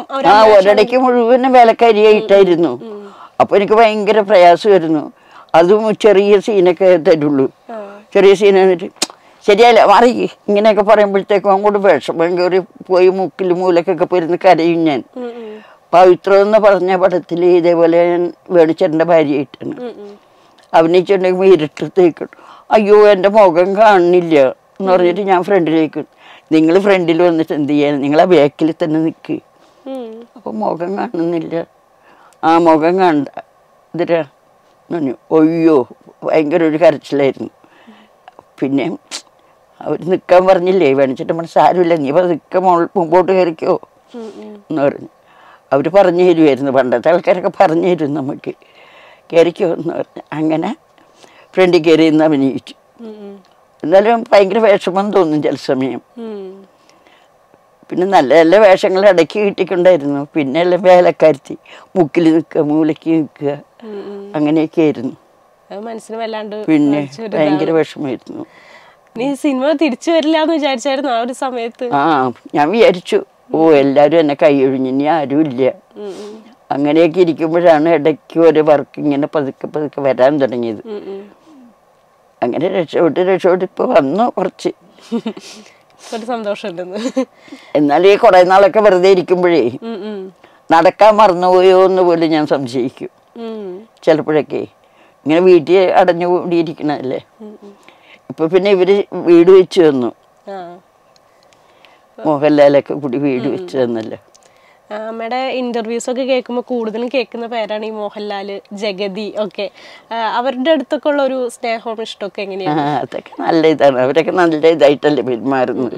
ഒരു ആ ഒരിടയ്ക്ക് മുഴുവൻ വേലക്കാരിയായിട്ടായിരുന്നു അപ്പൊ എനിക്ക് ഭയങ്കര പ്രയാസമായിരുന്നു അതും ചെറിയ സീനൊക്കെ തരുള്ളൂ ചെറിയ സീൻ എന്നിട്ട് ശരിയല്ല മാറി ഇങ്ങനെയൊക്കെ പറയുമ്പോഴത്തേക്കും അങ്ങോട്ട് വിഷമം കയറി പോയി മുക്കിൽ മൂലക്കൊക്കെ പോയിരുന്ന് കരയും ഞാൻ ഉം, ഉം, പവിത്രം എന്ന് പറഞ്ഞ പടത്തിൽ ഇതേപോലെ ഞാൻ വേണിച്ചേട്ടൻ്റെ ഭാര്യയായിട്ടാണ് ഉം, ഉം. അഭിനയിച്ചിട്ടുണ്ടെങ്കിൽ ഇരുട്ടത്തേക്ക് അയ്യോ എൻ്റെ മുഖം കാണുന്നില്ല എന്ന് പറഞ്ഞിട്ട് ഞാൻ ഫ്രണ്ടിലേക്ക് നിങ്ങൾ ഫ്രണ്ടിൽ വന്നിട്ട് എന്ത് ചെയ്യാൻ നിങ്ങൾ ആ ബാക്കിൽ തന്നെ നിൽക്ക് ഉം. അപ്പോൾ മുഖം കാണുന്നില്ല ആ മുഖം കണ്ട ഇതിരാ പറഞ്ഞു ഒയ്യോ ഭയങ്കര ഒരു കരച്ചിലായിരുന്നു പിന്നെ അവർ നിൽക്കാൻ പറഞ്ഞില്ലേ വേണിച്ചിട്ട് പറഞ്ഞു സാരമില്ല നീ ഇപ്പം നിൽക്കാൻ മുമ്പോട്ട് കയറിക്കോ ഉം, ഉം. എന്ന് പറഞ്ഞു അവർ പറഞ്ഞു തരുമായിരുന്നു പണ്ടത്തെ ആൾക്കാരൊക്കെ പറഞ്ഞു തരും നമുക്ക് കയറിക്കോ എന്ന് പറഞ്ഞു അങ്ങനെ ഫ്രണ്ടിൽ കയറി ഇന്ന് അഭിനയിച്ചു ഉം, ഉം. എന്നാലും ഭയങ്കര വിഷമം തോന്നും ചില സമയം ഉം. പിന്നെ നല്ല നല്ല വേഷങ്ങൾ ഇടയ്ക്ക് കിട്ടിക്കൊണ്ടായിരുന്നു പിന്നെ എല്ലാം വേലക്കാരുത്തി മുക്കിൽ നിൽക്കുക മൂലയ്ക്ക് നിൽക്കുക ഉം, ഉം. അങ്ങനെയൊക്കെ ആയിരുന്നു അത് മനസ്സിന് വല്ലാണ്ട് പിന്നെ ബാധിച്ചൊരു ഭയങ്കര വിഷമമായിരുന്നു നീ സിനിമ തിരിച്ചു വരില്ല എന്ന് വിചാരിച്ചായിരുന്നു ആ ഒരു സമയത്ത് ആ ഞാൻ വിചാരിച്ചു ഓ എല്ലാവരും എന്നെ കൈയൊഴിഞ്ഞു ഇനി ആരുമില്ല ഉം, ഉം. അങ്ങനെയൊക്കെ ഇരിക്കുമ്പോഴാണ് ഇടയ്ക്ക് ഒരു വർക്ക് ഇങ്ങനെ പതുക്കെ പതുക്കെ വരാൻ തുടങ്ങിയത് ഉം, ഉം. അങ്ങനെ രക്ഷപ്പെട്ട് രക്ഷപ്പെട്ട് ഇപ്പോൾ വന്നു കുറച്ച് ഒരു സന്തോഷമുണ്ടെന്ന് എന്നാൽ ഈ കുറേ നാളൊക്കെ വെറുതെ ഇരിക്കുമ്പോഴേ ഉം, ഉം. നടക്കാൻ മറന്നുപോയോ എന്ന് പോലും ഞാൻ സംശയിക്കും ഉം. ചിലപ്പോഴൊക്കെ ഇങ്ങനെ വീട്ടിൽ അടഞ്ഞു കൂടിയിരിക്കണല്ലേ ഉം, ഉം. ഇപ്പൊ പിന്നെ ഇവര് വീട് വെച്ച് തന്നു ആ മോഹൻലാലൊക്കെ കൂടി വീട് വെച്ച് തന്നല്ലോ ആ, അമ്മയുടെ ഇന്റർവ്യൂസ് ഒക്കെ കേൾക്കുമ്പോൾ കൂടുതലും കേൾക്കുന്ന പേരാണ് ഈ മോഹൻലാല് ജഗതി ഒക്കെ ആ, അവരുടെ അടുത്തൊക്കെ ഉള്ള ഒരു സ്നേഹവും ഇഷ്ടമൊക്കെ ആ, എങ്ങനെയാണ് അതൊക്കെ നല്ല ഇതാണ് അവരൊക്കെ നല്ല ഇതായിട്ടല്ലേ പെരുമാറുന്നത്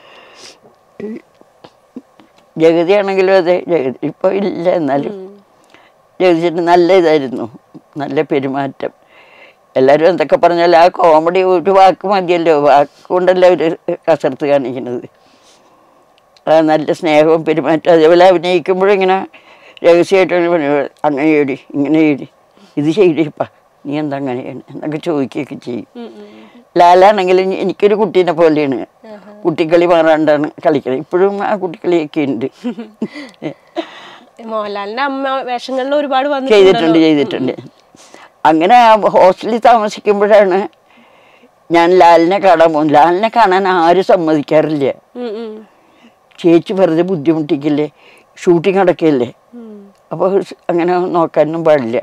ജഗതി ആണെങ്കിലും അതെ ജഗതി ഇപ്പൊ ഇല്ല എന്നാലും ജഗതിച്ചിട്ട് നല്ല ഇതായിരുന്നു നല്ല പെരുമാറ്റം എല്ലാവരും എന്തൊക്കെ പറഞ്ഞാലും ആ കോമഡി ഒരു വാക്ക് മതിയല്ലോ വാക്ക് കൊണ്ടല്ല അവർ കസർത്ത് കാണിക്കുന്നത് ആ നല്ല സ്നേഹവും പെരുമാറ്റം അതേപോലെ അഭിനയിക്കുമ്പോഴും ഇങ്ങനെ രഹസ്യമായിട്ട് പറഞ്ഞു അങ്ങനെ ചെയ്യടി ഇങ്ങനെ ചെയ്യടി ഇത് ചെയ്യടിപ്പാ നീ എന്താ അങ്ങനെയാണ് എന്നൊക്കെ ചോദിക്കുകയൊക്കെ ചെയ്യും ഉം, ഉം. ലാലാണെങ്കിലും എനിക്കൊരു കുട്ടീനെ പോലെയാണ് കുട്ടിക്കളി മാറാണ്ടാണ് കളിക്കുന്നത് ഇപ്പോഴും ആ കുട്ടിക്കളിയൊക്കെ ഉണ്ട് മോഹൻലാലിന്റെ അമ്മ വേഷങ്ങളിൽ ഒരുപാട് ചെയ്തിട്ടുണ്ട് വന്നിട്ടുണ്ടല്ലോ ചെയ്തിട്ടുണ്ട് അങ്ങനെ ആ ഹോസ്റ്റലിൽ താമസിക്കുമ്പോഴാണ് ഞാൻ ലാലിനെ കാണാൻ പോകുന്നത് ലാലിനെ കാണാൻ ആരും സമ്മതിക്കാറില്ല ഉം, ഉം. ചേച്ചി വെറുതെ ബുദ്ധിമുട്ടിക്കില്ലേ ഷൂട്ടിംഗ് നടക്കില്ലേ ഉം. അപ്പോൾ അങ്ങനെ നോക്കാനൊന്നും പാടില്ല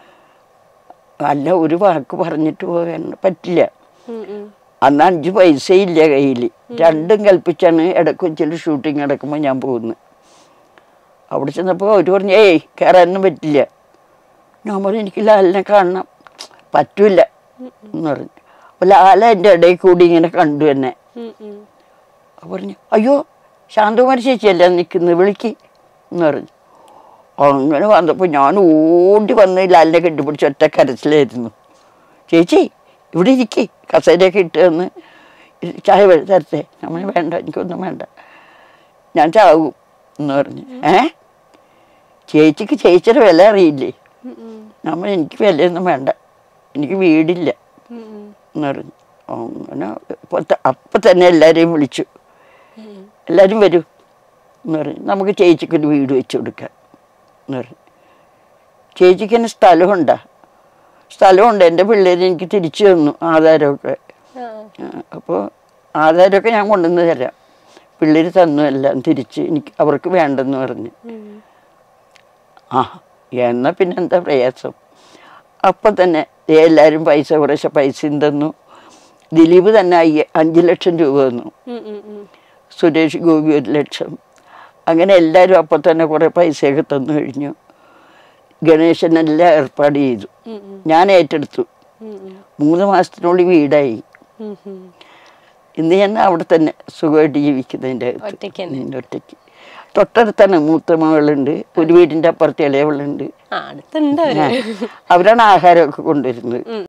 അല്ല ഒരു വാക്ക് പറഞ്ഞിട്ട് പോകാൻ പറ്റില്ല ഉം, ഉം. അന്ന് അഞ്ച് പൈസ ഇല്ല കയ്യിൽ രണ്ടും കൽപ്പിച്ചാണ് ഇടക്കൊച്ചിൽ ഷൂട്ടിംഗ് നടക്കുമ്പോൾ ഞാൻ പോകുന്നത് അവിടെ ചെന്നപ്പോൾ അവർ പറഞ്ഞു ഏയ് കയറാനൊന്നും പറ്റില്ല ഞാൻ പറഞ്ഞു എനിക്ക് ലാലിനെ കാണണം പറ്റൂല എന്ന് പറഞ്ഞു അപ്പോൾ ലാല എൻ്റെ ഇടയിൽ കൂടി ഇങ്ങനെ കണ്ടു എന്നെ ഉം, ഉം. അപ്പോൾ പറഞ്ഞു അയ്യോ ശാന്തകുമാരി ചേച്ചിയല്ല നിൽക്കുന്നത് വിളിക്ക് എന്ന് പറഞ്ഞു അങ്ങനെ വന്നപ്പോൾ ഞാൻ ഓടി വന്ന് ലാലിനെ കെട്ടിപ്പിടിച്ച് ഒറ്റ കരച്ചിലായിരുന്നു ചേച്ചി ഇവിടെ ഇരിക്കേ കസേരയൊക്കെ ഇട്ട് തന്ന് ഇ- ചായ വെ- തരട്ടെ നമ്മൾ വേണ്ട എനിക്കൊന്നും വേണ്ട ഞാൻ ചാവും എന്ന് പറഞ്ഞു ഏ ചേച്ചിക്ക് ചേച്ചിയുടെ വില അറിയില്ലേ ഉം, ഉം. നമ്മൾ എനിക്ക് വിലയൊന്നും വേണ്ട എനിക്ക് വീടില്ല ഉം, ഉം. എന്ന് പറഞ്ഞു അങ്ങനെ ഇപ്പൊ ത- അപ്പൊ തന്നെ എല്ലാവരെയും വിളിച്ചു ഉം. എല്ലാവരും വരൂ എന്ന് പറഞ്ഞു നമുക്ക് ചേച്ചിക്കൊരു വീട് വെച്ച് കൊടുക്കാം എന്ന് പറഞ്ഞു ചേച്ചിക്ക് തന്നെ സ്ഥലമുണ്ടാ സ്ഥലമുണ്ട് എൻ്റെ പിള്ളേർ എനിക്ക് തിരിച്ചു തന്നു ആധാരമൊക്കെ ആ. അപ്പോൾ ആധാരമൊക്കെ ഞാൻ കൊണ്ടുവന്ന് തരാം പിള്ളേർ തന്നു എല്ലാം തിരിച്ച് എനിക്ക് അവർക്ക് വേണ്ടെന്ന് പറഞ്ഞു ഉം. ആ എന്നാൽ പിന്നെ എന്താ പ്രയാസം അപ്പം തന്നെ ദേ എല്ലാവരും പൈസ കുറേശ്ശെ പൈസയും തന്നു ദിലീപ് തന്നെ അയ്യ അഞ്ച് ലക്ഷം രൂപ തന്നു ഉം, ഉം, ഉം. സുരേഷ് ഗോപി ഒരു ലക്ഷം അങ്ങനെ എല്ലാവരും അപ്പം തന്നെ കുറേ പൈസയൊക്കെ തന്നു കഴിഞ്ഞു ഗണേശൻ എല്ലാം ഏർപ്പാട് ചെയ്തു ഉം, ഉം. ഞാൻ ഏറ്റെടുത്തു ഉം, ഉം. മൂന്ന് മാസത്തിനുള്ളിൽ വീടായി ഉം, ഉം. ഇന്ന് ഞാൻ അവിടെ തന്നെ സുഖമായിട്ട് ജീവിക്കുന്നതിൻ്റെ അകത്ത് ഒറ്റയ്ക്ക് തന്നെ. നിന്റെ ഒറ്റയ്ക്ക് തൊട്ടടുത്താണ് മൂത്ത മകളുണ്ട് ഒരു വീടിൻ്റെ അപ്പുറത്ത് ഇളയവളുണ്ട് ആ അടുത്തുണ്ട് അവര് അവരാണ് ആഹാരമൊക്കെ കൊണ്ടുവരുന്നത്